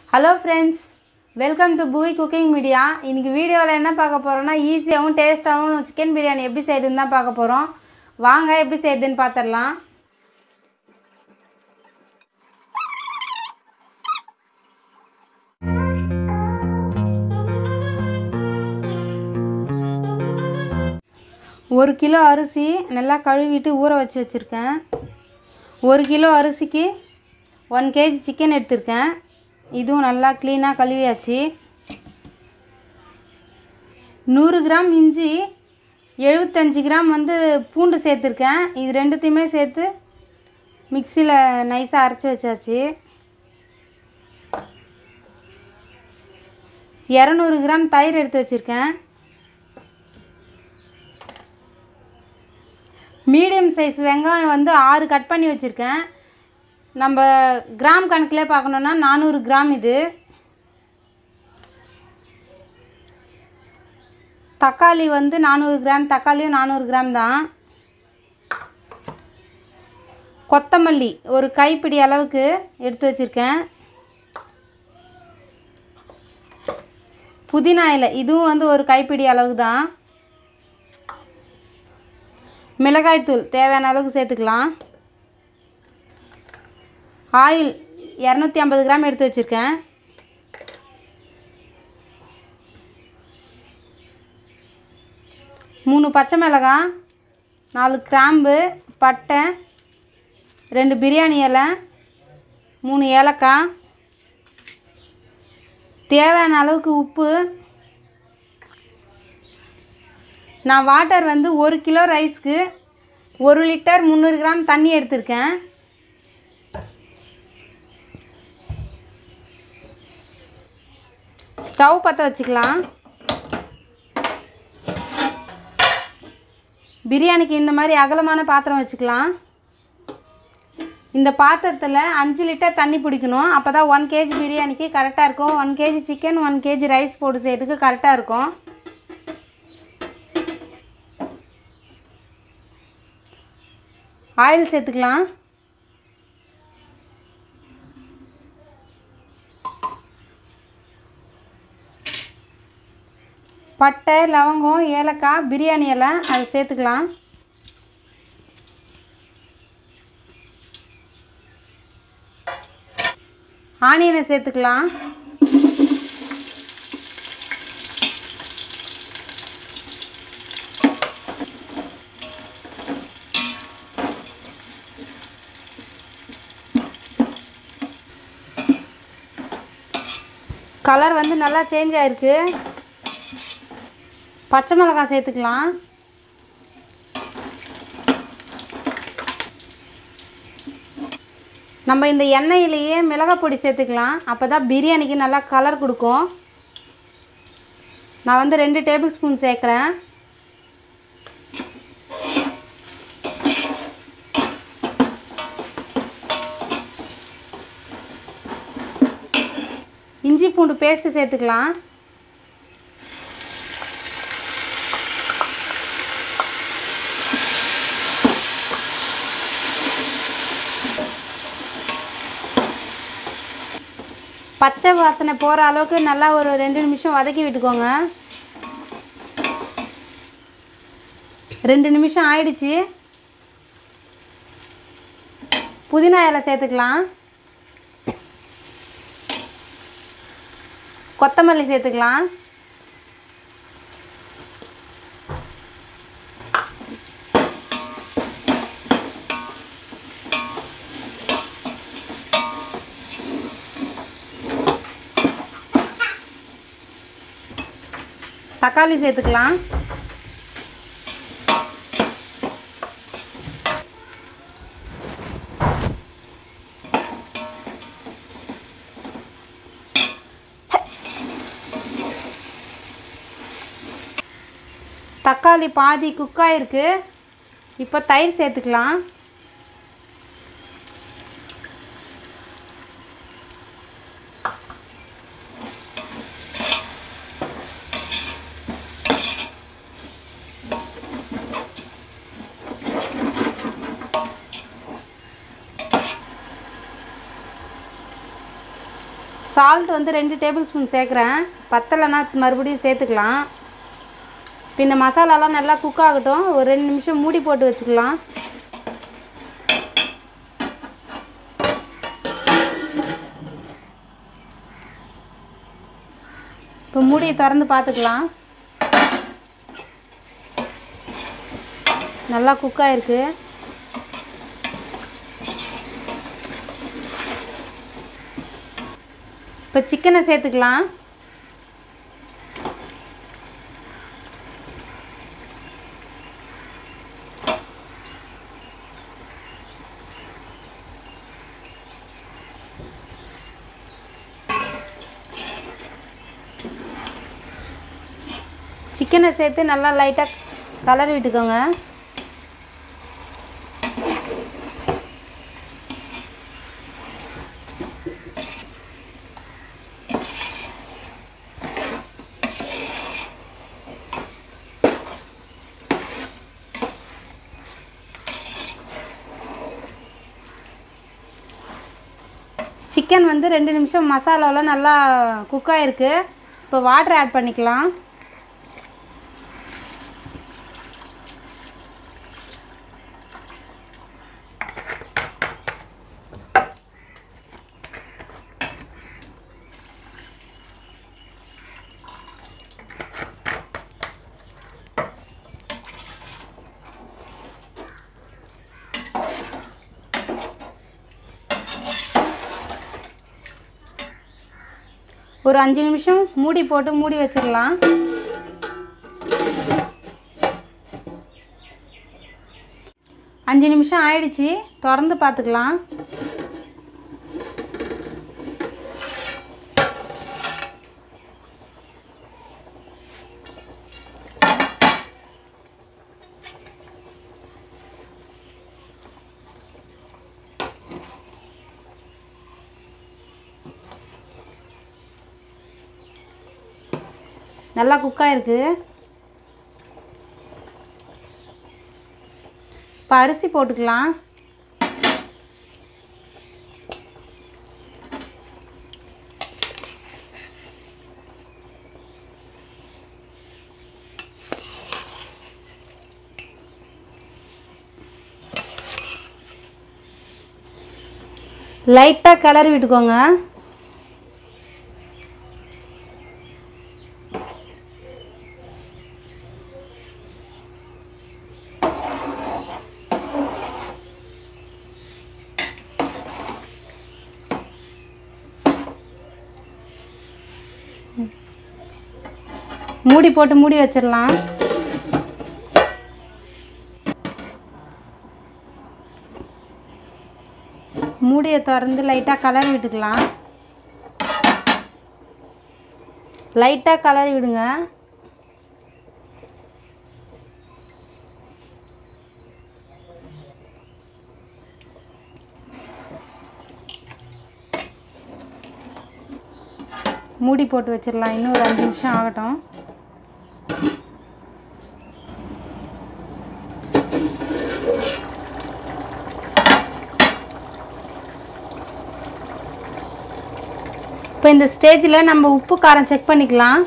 hello friends welcome to பூய் cooking media இன்றைக்கி வீடியோவில் என்ன பார்க்க போகிறோம்னா ஈஸியாகவும் டேஸ்ட்டாகவும் சிக்கன் பிரியாணி எப்படி செய்யுதுன்னு தான் பார்க்க போகிறோம் வாங்க எப்படி செய்யுதுன்னு பார்த்துடலாம் ஒரு கிலோ அரிசி நல்லா கழுவிட்டு ஊற வச்சு வச்சுருக்கேன் ஒரு கிலோ அரிசிக்கு ஒன் கேஜி சிக்கன் எடுத்திருக்கேன் இதுவும் நல்லா க்ளீனாக கழுவியாச்சு நூறு கிராம் இஞ்சி எழுபத்தஞ்சி கிராம் வந்து பூண்டு சேர்த்துருக்கேன் இது ரெண்டுத்தையுமே சேர்த்து மிக்சியில் நைஸாக அரைச்சி வச்சாச்சு இரநூறு கிராம் தயிர் எடுத்து வச்சுருக்கேன் மீடியம் சைஸ் வெங்காயம் வந்து ஆறு கட் பண்ணி வச்சுருக்கேன் நம்ம கிராம் கணக்கில் பார்க்கணுன்னா நானூறு கிராம் இது தக்காளி வந்து நானூறு கிராம் தக்காளியும் நானூறு கிராம் தான் கொத்தமல்லி ஒரு கைப்பிடி அளவுக்கு எடுத்து வச்சுருக்கேன் புதினா இலை இதுவும் வந்து ஒரு கைப்பிடி அளவுக்கு தான் மிளகாய்த்தூள் தேவையான அளவுக்கு சேர்த்துக்கலாம் ஆயில் இரநூத்தி ஐம்பது கிராம் எடுத்து வச்சுருக்கேன் மூணு பச்சை மிளகாய் நாலு கிராம்பு பட்டை ரெண்டு பிரியாணி இலை மூணு ஏலக்காய் தேவையான அளவுக்கு உப்பு நான் வாட்டர் வந்து ஒரு கிலோ ரைஸ்க்கு ஒரு லிட்டர் முந்நூறு கிராம் தண்ணி எடுத்திருக்கேன் ஸ்டவ் பற்ற வச்சுக்கலாம் பிரியாணிக்கு இந்த மாதிரி அகலமான பாத்திரம் வச்சுக்கலாம் இந்த பாத்திரத்தில் அஞ்சு லிட்டர் தண்ணி பிடிக்கணும் அப்போ தான் ஒன் கேஜி பிரியாணிக்கு கரெக்டாக இருக்கும் one KG chicken one KG rice போட்டு செய்யறதுக்கு கரெக்டாக இருக்கும் ஆயில் சேர்த்துக்கலாம் பட்டை லவங்கம் ஏலக்காய் பிரியாணி இலை அதை சேர்த்துக்கலாம் ஆனியனை சேர்த்துக்கலாம் கலர் வந்து நல்லா சேஞ்ச் ஆகிருக்கு பச்சை மிளகாய் சேர்த்துக்கலாம் நம்ம இந்த எண்ணெயிலேயே மிளகாய் பொடி சேர்த்துக்கலாம் அப்போ தான் பிரியாணிக்கு நல்லா கலர் கொடுக்கும் நான் வந்து ரெண்டு டேபிள் ஸ்பூன் சேர்க்குறேன் இஞ்சி பூண்டு பேஸ்ட்டு சேர்த்துக்கலாம் பச்சை வாசனை போகிற அளவுக்கு நல்லா ஒரு ரெண்டு நிமிஷம் வதக்கி விட்டுக்கோங்க ரெண்டு நிமிஷம் ஆயிடுச்சு புதினா இலை சேர்த்துக்கலாம் கொத்தமல்லி சேர்த்துக்கலாம் தக்காளி சேர்த்துக்கலாம் தக்காளி பாதி குக் ஆயிருக்கு இப்போ தயிர் சேர்த்துக்கலாம் சால்ட் வந்து ரெண்டு டேபிள் ஸ்பூன் சேர்க்குறேன் பத்தலைன்னா மறுபடியும் சேர்த்துக்கலாம் இப்போ இந்த மசாலாலாம் நல்லா குக் ஆகட்டும் ஒரு ரெண்டு நிமிஷம் மூடி போட்டு வச்சுக்கலாம் இப்போ மூடியை திறந்து பார்த்துக்கலாம் நல்லா குக் ஆயிருக்கு இப்போ சிக்கனை சேர்த்துக்கலாம் சிக்கனை சேர்த்து நல்லா லைட்டாக கலர் விட்டுக்கோங்க சிக்கன் வந்து ரெண்டு நிமிஷம் மசாலாவில் நல்லா குக் ஆகிருக்கு இப்போ வாட்டர் ஆட் பண்ணிக்கலாம் ஒரு அஞ்சு நிமிஷம் மூடி போட்டு மூடி வச்சிடலாம் அஞ்சு நிமிஷம் ஆயிடுச்சு திறந்து பார்த்துக்கலாம் நல்லா குக் ஆயிருக்கு இப்போ அரிசி போட்டுக்கலாம் லைட்டாக கிளறி விட்டுக்கோங்க மூடி போட்டு மூடி வச்சிடலாம் மூடியை திறந்து லைட்டாக கலரி விட்டுக்கலாம் லைட்டாக கலரி விடுங்க மூடி போட்டு வச்சிடலாம் இன்னும் ஒரு அஞ்சு நிமிஷம் ஆகட்டும் இப்போ இந்த ஸ்டேஜில் நம்ம உப்பு காரம் செக் பண்ணிக்கலாம்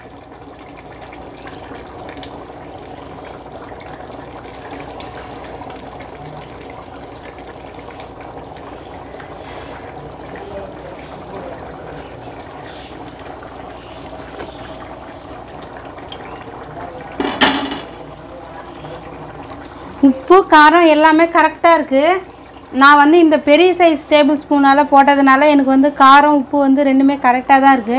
உப்பு காரம் எல்லாமே கரெக்டாக இருக்குது நான் வந்து இந்த பெரிய சைஸ் டேபிள் ஸ்பூனால் போட்டதுனால எனக்கு வந்து காரம் உப்பு வந்து ரெண்டுமே கரெக்டாக தான் இருக்குது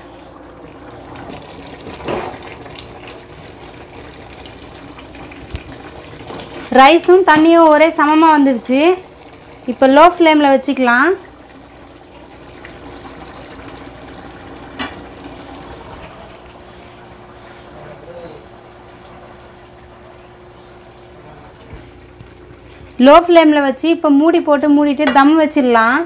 ரைஸும் தண்ணியும் ஒரே சமமாக வந்துடுச்சு இப்போ லோ ஃப்ளேமில் வச்சுக்கலாம் லோ ஃப்ளேமில் வச்சு இப்போ மூடி போட்டு மூடிட்டு தம் வச்சிடலாம்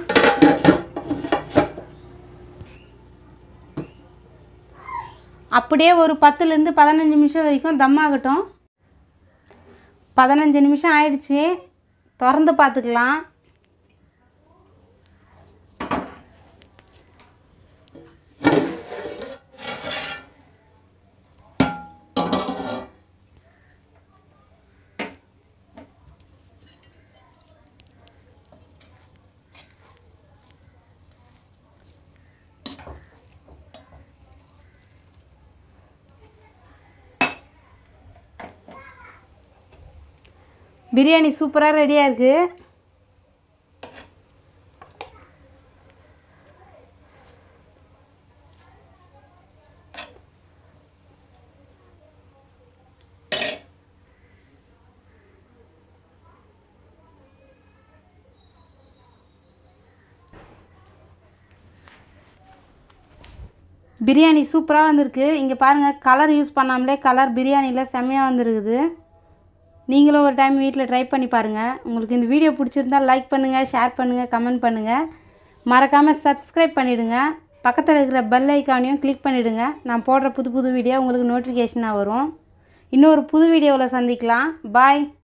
அப்படியே ஒரு பத்துலேருந்து பதினஞ்சு நிமிஷம் வரைக்கும் தம் ஆகட்டும் பதினஞ்சு நிமிஷம் ஆயிடுச்சு திறந்து பார்த்துக்கலாம் பிரியாணி சூப்பராக ரெடியாக இருக்குது பிரியாணி சூப்பராக வந்திருக்கு இங்கே பாருங்கள் கலர் யூஸ் பண்ணாமலே கலர் பிரியாணியில் செம்மையாக வந்திருக்குது நீங்களும் ஒரு டைம் வீட்டில் ட்ரை பண்ணி பாருங்கள் உங்களுக்கு இந்த வீடியோ பிடிச்சிருந்தா லைக் பண்ணுங்கள் ஷேர் பண்ணுங்கள் கமெண்ட் பண்ணுங்கள் மறக்காமல் சப்ஸ்கிரைப் பண்ணிவிடுங்க பக்கத்தில் இருக்கிற பெல் ஐக்கானையும் கிளிக் பண்ணிவிடுங்க நான் போடுற புது புது வீடியோ உங்களுக்கு நோட்டிஃபிகேஷனாக வரும் இன்னொரு புது வீடியோவில் சந்திக்கலாம் பாய்